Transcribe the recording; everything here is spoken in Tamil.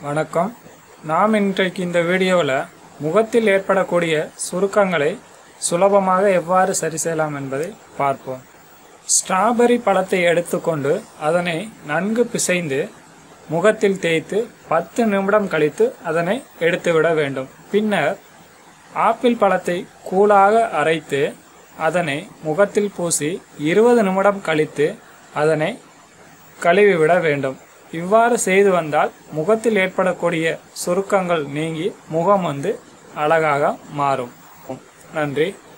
வணக்கம் நாம் இன்றைக்கு இந்த வீடியோவில் முகத்தில் ஏற்படக்கூடிய சுருக்கங்களை சுலபமாக எவ்வாறு சரி செய்யலாம் என்பதை பார்ப்போம் ஸ்ட்ராபெரி பழத்தை எடுத்துக்கொண்டு அதனை நன்கு பிசைந்து முகத்தில் தேய்த்து பத்து நிமிடம் கழித்து அதனை எடுத்துவிட வேண்டும் பின்னர் ஆப்பிள் பழத்தை கூழாக அரைத்து அதனை முகத்தில் பூசி இருபது நிமிடம் கழித்து அதனை கழுவிவிட வேண்டும் இவ்வாறு செய்து வந்தால் முகத்தில் ஏற்படக்கூடிய சுருக்கங்கள் நீங்கி முகம் வந்து அழகாக மாறும் நன்றி